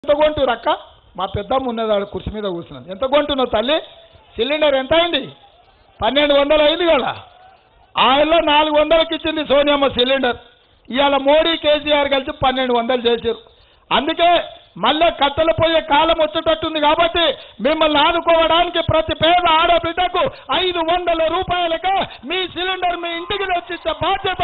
ఎంత కొంటురు అక్క మా పెద్దమ్మ ఉన్నది ఆడ కుర్చీ మీద కూర్చున్నది ఎంత కొంటున్నావు తల్లి సిలిండర్ ఎంత అయింది పన్నెండు వందలు అయింది కదా ఆయనలో నాలుగు వందలకి ఇచ్చింది సోనియమ్మ సిలిండర్ ఇవాళ మోడీ కేసీఆర్ కలిసి పన్నెండు వందలు చేశారు అందుకే మళ్ళీ కట్టెలు పోయే కాలం వచ్చేటట్టుంది కాబట్టి మిమ్మల్ని ఆదుకోవడానికి ప్రతి పేద ఆడబిడ్డకు ఐదు వందల రూపాయలకే మీ సిలిండర్ మీ ఇంటికి తెచ్చిచ్చే బాధ్యత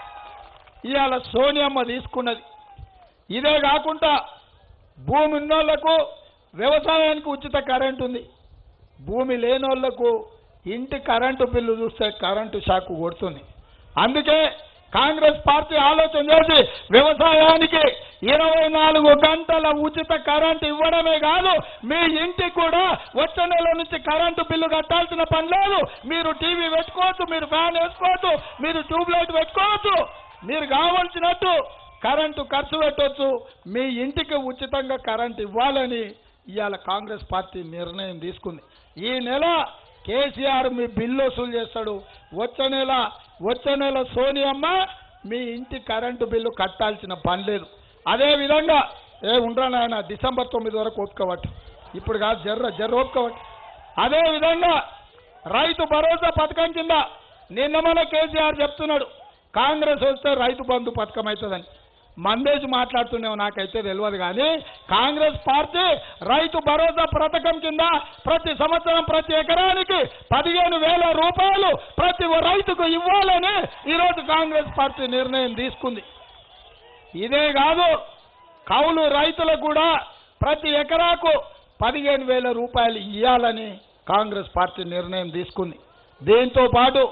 ఇవాళ సోనియమ్మ తీసుకున్నది ఇదే కాకుండా భూమి ఉన్నోళ్లకు వ్యవసాయానికి ఉచిత కరెంట్ ఉంది భూమి లేనోళ్లకు ఇంటి కరెంటు బిల్లు చూస్తే కరెంటు షాక్ కొడుతుంది అందుకే కాంగ్రెస్ పార్టీ ఆలోచన చేసి వ్యవసాయానికి ఇరవై నాలుగు గంటల ఉచిత కరెంటు ఇవ్వడమే కాదు మీ ఇంటికి కూడా వచ్చే నెల నుంచి కరెంటు బిల్లు కట్టాల్సిన పని లేదు మీరు టీవీ పెట్టుకోవచ్చు మీరు ఫ్యాన్ వేసుకోవచ్చు మీరు ట్యూబ్ లైట్ పెట్టుకోవచ్చు మీరు కావాల్సినట్టు కరెంటు ఖర్చు పెట్టవచ్చు మీ ఇంటికి ఉచితంగా కరెంటు ఇవ్వాలని ఇవాళ కాంగ్రెస్ పార్టీ నిర్ణయం తీసుకుంది ఈ నెల కేసీఆర్ మీ బిల్లు వసూలు చేస్తాడు వచ్చే నెల వచ్చే నెల సోనియమ్మ మీ ఇంటి కరెంటు బిల్లు కట్టాల్సిన పని లేదు అదే విధంగా ఏ ఉండరా నాయన డిసెంబర్ తొమ్మిది వరకు ఒప్పుకోవట్టు ఇప్పుడు కాదు జర్ర జర్ర ఒప్పుకోవట్టు అదే విధంగా రైతు భరోసా పథకం కింద నిన్న మన కేసీఆర్ చెప్తున్నాడు కాంగ్రెస్ వస్తే రైతు బంధు పథకం అవుతుందని మందేసి మాట్లాడుతున్నావు నాకైతే తెలియదు కానీ కాంగ్రెస్ పార్టీ రైతు భరోసా పథకం కింద ప్రతి సంవత్సరం ప్రతి ఎకరానికి పదిహేను వేల రూపాయలు ప్రతి రైతుకు ఇవ్వాలని ఈరోజు కాంగ్రెస్ పార్టీ నిర్ణయం తీసుకుంది ఇదే కాదు కౌలు రైతులకు కూడా ప్రతి ఎకరాకు పదిహేను వేల రూపాయలు ఇవ్వాలని కాంగ్రెస్ పార్టీ నిర్ణయం తీసుకుంది దీంతో పాటు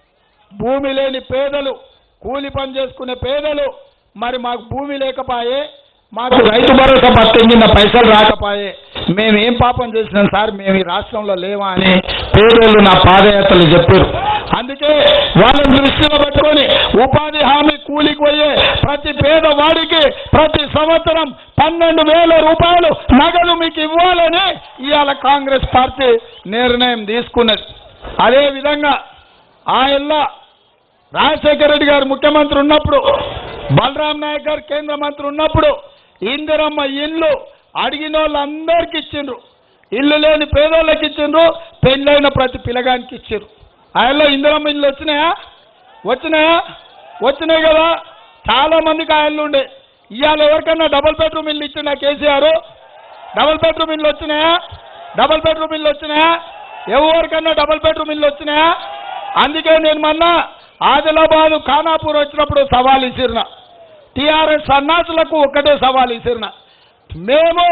భూమి లేని పేదలు కూలి పని చేసుకునే పేదలు మరి మాకు భూమి లేకపాయే మాకు రైతు భరోసా పథకం కింద పైసలు రాకపాయే మేము ఏం పాపం చేసినాం సార్ మేము ఈ రాష్ట్రంలో లేవా అని పేదోళ్ళు నా పాదయాత్రలు చెప్పారు అందుకే వాళ్ళని దృష్టిలో పెట్టుకొని ఉపాధి హామీ కూలికి పోయే ప్రతి పేదవాడికి ప్రతి సంవత్సరం పన్నెండు వేల రూపాయలు నగదు మీకు ఇవ్వాలని ఇవాళ కాంగ్రెస్ పార్టీ నిర్ణయం తీసుకున్నది అదే విధంగా ఆయల్లా రాజశేఖర రెడ్డి గారు ముఖ్యమంత్రి ఉన్నప్పుడు బలరాం నాయక్ గారు కేంద్ర మంత్రి ఉన్నప్పుడు ఇందిరమ్మ ఇల్లు అడిగిన వాళ్ళందరికీ ఇచ్చిండ్రు ఇల్లు లేని పేదోళ్ళకి ఇచ్చిండ్రు పెళ్ళైన ప్రతి పిల్లగానికి ఇచ్చిండ్రు ఆయనలో ఇందిరమ్మ ఇల్లు వచ్చినాయా వచ్చినాయా వచ్చినాయి కదా చాలా మందికి ఆయనలు ఉండే ఇవాళ ఎవరికన్నా డబుల్ బెడ్రూమ్ ఇల్లు ఇచ్చిండా కేసీఆర్ డబుల్ బెడ్రూమ్ ఇల్లు వచ్చినాయా డబుల్ బెడ్రూమ్ ఇల్లు వచ్చినాయా ఎవరికన్నా డబుల్ బెడ్రూమ్ ఇల్లు వచ్చినాయా అందుకే నేను మొన్న ఆదిలాబాద్ ఖానాపూర్ వచ్చినప్పుడు సవాల్ ఇసిరిన టీఆర్ఎస్ సన్నాసులకు ఒక్కటే సవాల్ ఇసిరిన మేము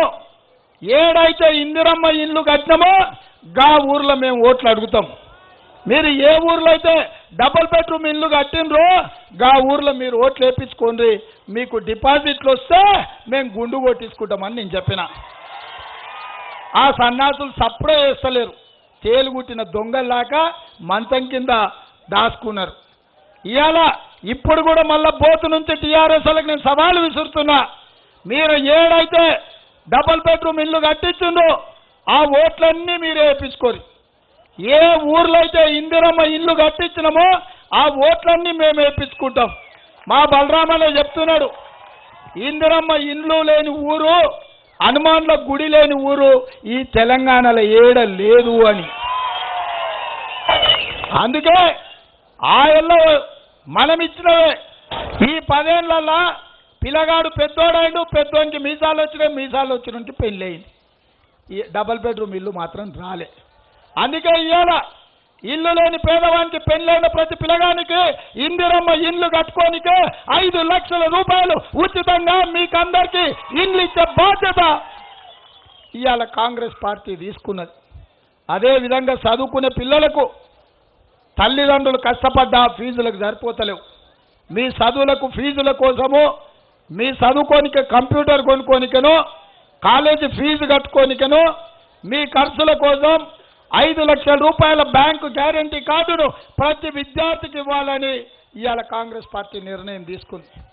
ఏడైతే ఇందిరమ్మ ఇల్లు కట్టినామో గా ఊర్లో మేము ఓట్లు అడుగుతాం మీరు ఏ ఊర్లో అయితే డబుల్ బెడ్రూమ్ ఇల్లు కట్టినరో గా ఊర్లో మీరు ఓట్లు వేపించుకోండి మీకు డిపాజిట్లు వస్తే మేము గుండు కొట్టించుకుంటామని నేను చెప్పిన ఆ సన్నాసులు సప్పుడే వేస్తలేరు తేలుగుట్టిన దొంగల్లాగా మంచం కింద దాచుకున్నారు ఇవాళ ఇప్పుడు కూడా మళ్ళా బోతు నుంచి టీఆర్ఎస్ వాళ్ళకి నేను సవాలు విసురుతున్నా మీరు ఏడైతే డబుల్ బెడ్రూమ్ ఇల్లు కట్టించుండో ఆ ఓట్లన్నీ మీరు వేయించుకోరు ఏ ఊర్లో అయితే ఇందిరమ్మ ఇల్లు కట్టించినామో ఆ ఓట్లన్నీ మేము వేయించుకుంటాం మా బలరామనే చెప్తున్నాడు ఇందిరమ్మ ఇల్లు లేని ఊరు హనుమాన్ల గుడి లేని ఊరు ఈ తెలంగాణలో ఏడ లేదు అని అందుకే ఆయల్లో మనం ఇచ్చినవే ఈ పదేళ్లలో పిల్లగాడు పెద్దోడాడు పెద్దోనికి మీసాలు వచ్చినాయి మీసాలు వచ్చినట్టు పెళ్ళి అయింది ఈ డబల్ బెడ్రూమ్ ఇల్లు మాత్రం రాలే అందుకే ఇవాళ ఇల్లు లేని పేదవానికి పెళ్ళైన ప్రతి పిల్లగానికి ఇందిరమ్మ ఇల్లు కట్టుకోనికే ఐదు లక్షల రూపాయలు ఉచితంగా మీకందరికీ ఇల్లు ఇచ్చే బాధ్యత ఇవాళ కాంగ్రెస్ పార్టీ తీసుకున్నది అదే విధంగా చదువుకునే పిల్లలకు తల్లిదండ్రులు కష్టపడ్డ ఫీజులకు సరిపోతలేవు మీ చదువులకు ఫీజుల కోసము మీ చదువుకోనిక కంప్యూటర్ కొనుక్కోనికను కాలేజీ ఫీజు కట్టుకోనికను మీ ఖర్చుల కోసం ఐదు లక్షల రూపాయల బ్యాంకు గ్యారంటీ కార్డును ప్రతి విద్యార్థికి ఇవ్వాలని ఇవాళ కాంగ్రెస్ పార్టీ నిర్ణయం తీసుకుంది